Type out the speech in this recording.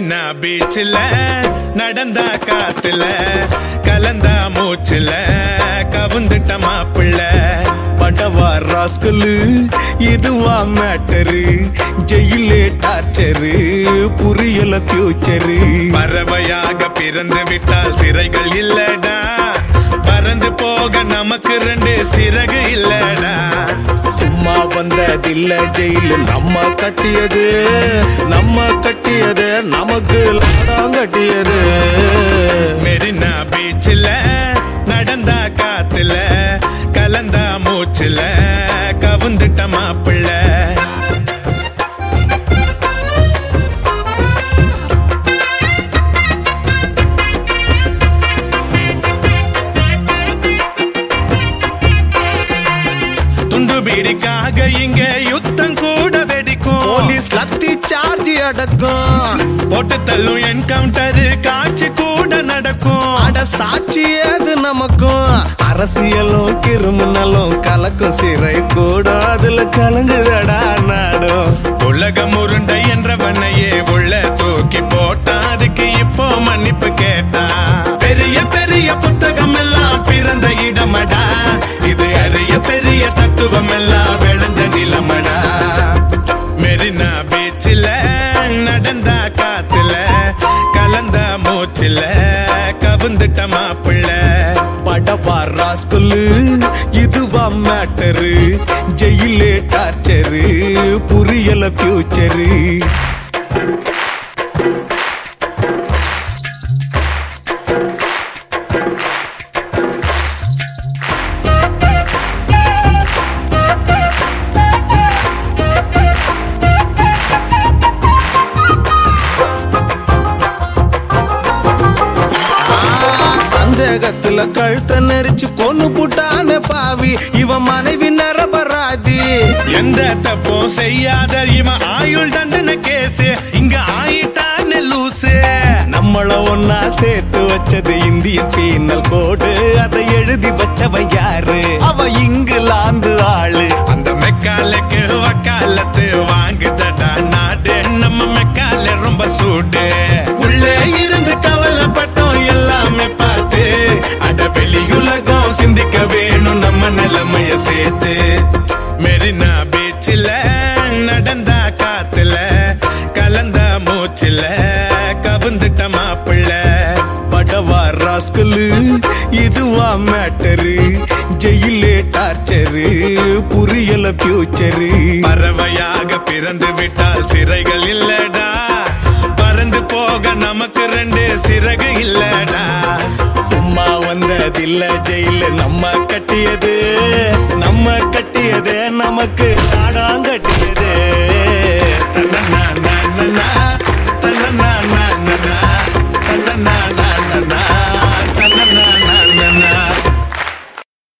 மெரினா பீச்சில் நடந்தா காத்துல கலந்தா மூச்சுல கவுந்துட்ட மாப்பிள்ள படவா ராஸ்கலு இதுவா மேட்டரு ஜெயிலே டார்ச்சரு புரியல ஃபியூச்சரு பறவையாக பிறந்து விட்டால் சிறைகள் இல்லடா பறந்து போக நமக்கு ரெண்டு சிறகு இல்லடா சும்மா வந்ததில்ல ஜெயிலு நம்ம கட்டியது நம்ம கட்டியது நமக்கு லாடம் கட்டியது மெரினா பீச்சில் நடந்தா காத்துல கலந்தா மூச்சுல கவுந்துட்ட மாப்பிள்ள துண்டு பீடிக்காக இங்க யுத்தம் கூட வெடிக்கும் போலீஸ் லத்தி சார்ஜ் அடக்கும் போட்டு தள்ளும் என்கவுண்டர் காட்சி கூட நடக்கும் அட சாட்சி ஏது நமக்கும் அரசியலும் கிரிமினலும் கலக்கும் சிறை கூட அதுல கலங்குதடா நாடும் உலகம் உருண்டை என்றவனையே உள்ள தூக்கி போட்டான் அதுக்கு இப்போ மன்னிப்பு கேட்டான் பெரிய பெரிய புத்தகம் எல்லாம் பிறந்த இடமடா இது அரிய பெரிய தத்துவம் எல்லாம் விளைஞ்ச நிலமடா மெரினா பீச்சில் நடந்தா காத்துல கலந்த மூச்சுல கவுந்துட்ட மாப்பிள்ள படவா ராஸ்கலு இதுவா மேட்டரு ஜெயிலே டார்ச்சரு புரியல ஃபியூச்சரு சந்தேகத்துல கழுத்த நெரிச்சு கொன்னு புட்டான பாவி இவன் மனைவி நரபராதி எந்த தப்பும் செய்யாத இவன் ஆயுள் தண்டனை கேசு இங்க ஆயிட்டான்னு லூசு நம்மள ஒன்னா சேர்த்து வச்சது இந்திய பீனல் கோடு அதை எழுதி வச்சவன் யாரு அவ இங்கிலாந்து ஆளு அந்த மெக்காலுக்கு வக்காலத்து வாங்குதடா நாடு நம்ம மெக்கால ரொம்ப சூடு உள்ளே இருந்து கவலைப்பட்டோம் எல்லாமே பார்த்து அட வெளியுலகம் சிந்திக்க வேணும் நம்ம நிலைமைய சேர்த்து மெரினா பீச்சில் நடந்தா காத்துல கலந்த மூச்சுல கவுந்துட்ட மாப்பிள்ள படவா ராஸ்கலு இதுவா மேட்டரு ஜெயிலே டார்ச்சரு புரியல ஃபியூச்சரு பறவையாக பிறந்து விட்டால் சிறைகள் இல்லடா பறந்து போக நமக்கு ரெண்டு சிறகு இல்லடா சும்மா வந்ததில்ல ஜெயில நம்ம கட்டியது நம்ம கட்டியது நமக்கு நாடாம் கட்டியது